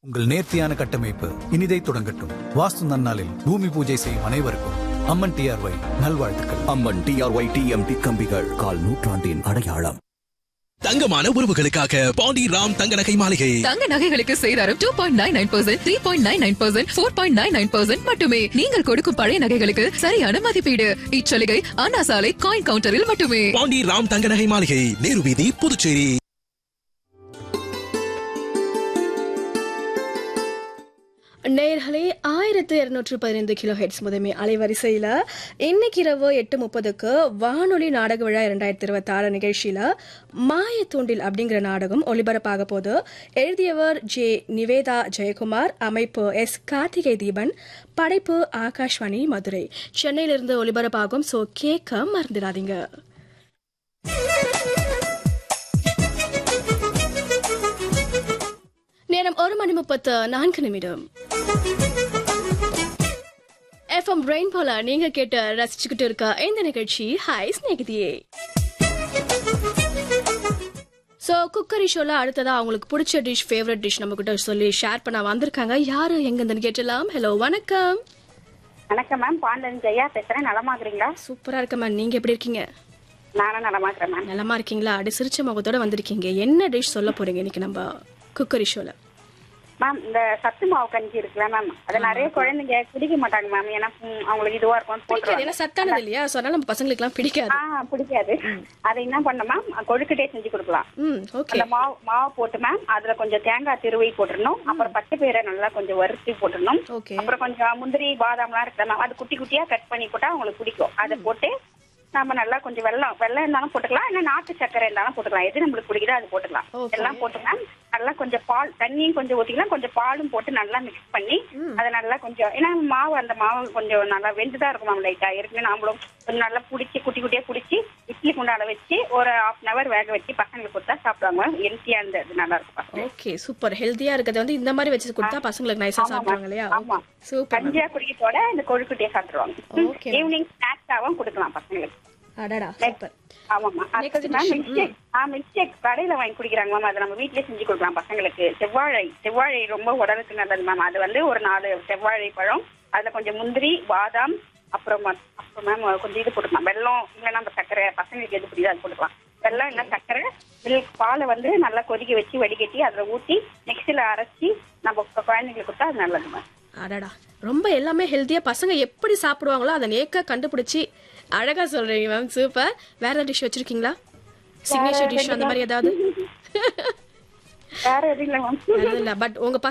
உங்கள் நேர்த்தியான கட்டமைப்பு இனிதை தொடங்கட்டும் வாஸ்து நன்னாளில் பூமி பூஜை செய்யும் அனைவருக்கும் அம்மன் டிஆர்ஒய் நல்வாழ்த்துக்கள் அம்மன் டிஆர்ஒய் டிஎம்டி கம்பிகள் கால் நூற்றாண்டின் அடையாளம் தங்கமான உறவுகளுக்காக பாண்டி ராம் தங்க நகை மாளிகை தங்க நகைகளுக்கு சேதாரம் two point nine nine percent three point nine nine percent four point nine nine percent மட்டுமே நீங்கள் கொடுக்கும் பழைய நகைகளுக்கு சரியான மதிப்பீடு இச்சலுகை அண்ணா சாலை காயின் கவுண்டரில் மட்டுமே பாண்டி ராம் தங்க நகை மாளிகை நேரு வீதி புதுச்சேரி நேயர்களே ஆயிரத்து இருநூற்று பதினைந்து கிலோ ஹெட்ஸ் முதன்மை அலைவரிசையில் இன்னைக்கு இரவு எட்டு முப்பதுக்கு வானொலி நாடக விழா இரண்டாயிரத்தி இருபத்தி ஆறு நிகழ்ச்சியில் மாயத்தூண்டில் அப்படிங்கிற நாடகம் ஒளிபரப்பாக போது எழுதியவர் ஜே நிவேதா ஜெயக்குமார் அமைப்பு எஸ் கார்த்திகை தீபன் படைப்பு ஆகாஷ்வாணி மதுரை சென்னையிலிருந்து ஒளிபரப்பாகும் ஸோ கேட்க மறந்துடாதீங்க நேரம் ஒரு மணி முப்பத்து நான்கு நிமிடம் எஃப்எம் பிரெயின் போல நீங்க கேட்டு ரசிச்சுக்கிட்டு இருக்க இந்த நிகழ்ச்சி ஹாய் ஸ்நேகிதியே ஸோ குக்கரி ஷோல அடுத்ததா அவங்களுக்கு பிடிச்ச டிஷ் ஃபேவரட் டிஷ் நம்ம கிட்ட சொல்லி ஷேர் பண்ண வந்திருக்காங்க யாரு எங்க கேட்டலாம் ஹலோ வணக்கம் வணக்கம் மேம் பாண்டன் ஜெயா பேசுறேன் நலமா இருக்கிறீங்களா சூப்பரா இருக்க மேம் நீங்க எப்படி இருக்கீங்க நானும் நலமா இருக்கிறேன் மேம் நலமா இருக்கீங்களா அப்படி சிரிச்ச முகத்தோட வந்திருக்கீங்க என்ன டிஷ் சொல்ல போறீங்க இன்னைக்கு நம்ம குக்கரி ஷோல மேம் இந்த சத்து மாவு கஞ்சி இருக்குல்ல மேம் அது நிறைய குழந்தைங்க குடிக்க மாட்டாங்க மேம் ஏன்னா ம், அவங்களுக்கு இதுவா இருக்கும் பிடிக்காது ஏன்னா சத்தானது இல்லையா ஸோ அதனால நம்ம பசங்களுக்கு எல்லாம் பிடிக்காது ஆ பிடிக்காது அதை என்ன பண்ண மேம் கொழுக்கட்டையே செஞ்சு கொடுக்கலாம் ம் ஓகே அந்த மாவு மாவு போட்டு மேம் அதுல கொஞ்சம் தேங்காய் திருவை போட்டுடணும் அப்புறம் பச்சை பயிரை நல்லா கொஞ்சம் வறுத்து போட்டுடணும் ஓகே அப்புறம் கொஞ்சம் முந்திரி பாதாம்லாம் இருக்குல்ல மேம் அது குட்டி குட்டியா கட் பண்ணி போட்டா அவங்களுக்கு பிடிக்கும் அதை போட்டு நம்ம நல்லா கொஞ்சம் வெல்லம் வெல்லம் இருந்தாலும் போட்டுக்கலாம் இல்ல நாட்டு சர்க்கரை இருந்தாலும் போட்டுக்கலாம் எது நம்மளுக்கு பிடிக்குதோ அது போட்டுக்கலாம் Okay. எல்லாம் போட்டு மேம் நல்லா கொஞ்சம் பால் தண்ணியும் கொஞ்சம் ஊத்திக்கலாம் கொஞ்சம் பாலும் போட்டு நல்லா மிக்ஸ் பண்ணி அதை நல்லா கொஞ்சம் ஏன்னா மாவு அந்த மாவு கொஞ்சம் நல்லா வெந்துதான் இருக்கும் மேம் லைட்டா ஏற்கனவே நாமளும் கொஞ்சம் நல்லா பிடிச்சி குட்டி குட்டியா பிடிச்சி இட்லி குண்டால வச்சு ஒரு ஹாஃப் அன் அவர் வேக வச்சு பசங்களுக்கு கொடுத்தா சாப்பிடுவாங்க ஹெல்த்தியா இருந்த இது நல்லா இருக்கும் பசங்க. ஓகே சூப்பர் ஹெல்தியா இருக்கிறது வந்து இந்த மாதிரி வச்சு கொடுத்தா பசங்களுக்கு நைஸா ஆமா, சாப்பிடுவாங்க இல்லையா ஆமா. சூப்பர் கஞ்சியா குடிக்கிறதோட இந்த கொழுக்கட்டையை சாப்பிட்டுருவாங்க Okay. ஈவினிங் ஸ்நாக்ஸாவும் கொடுக்கலாம் பசங்களுக்கு அடடா சூப்பர் ஆமாமா Next அடுத்தது ma'am dish. Milk ah milkshake கடையில வாங்கி குடிக்கிறாங்க மேம் அதை நம்ம வீட்லயே செஞ்சு கொடுக்கலாம் பசங்களுக்கு செவ்வாழை செவ்வாழை ரொம்ப உடலுக்கு நல்லது மேம் அது வந்து ஒரு நாலு செவ்வாழை பழம் அதுல கொஞ்சம் முந்திரி பாதாம் அப்புறம் ம- அப்புறம் மேம் கொஞ்சம் இது போட்டுக்கலாம் வெல்லம் இல்லைன்னா நம்ம சர்க்கரை பசங்களுக்கு எது பிடிக்குதோ அது போட்டுக்கலாம் வெல்லம் இல்லை சர்க்கரை மில்க் பாலை வந்து நல்லா கொதிக்க வச்சு வடிகட்டி அதில் ஊற்றி மிக்சியில் அரைச்சி நம்ம கு- குழந்தைங்களுக்கு கொடுத்தா அது நல்லது மேம் அடடா ரொம்ப எல்லாமே ஹெல்தியா பசங்க எப்படி சாப்பிடுவாங்களோ அதை நேக்கா கண்டுபிடிச்சி அழகா சொல்றீங்க மேம் சூப்பர் வேற டிஷ் வச்சிருக்கீங்களா சிக்னேச்சர் டிஷ் அந்த மாதிரி ஏதாவது வேற எதுவும் இல்லை மேம் வேற இல்ல பட் உங்க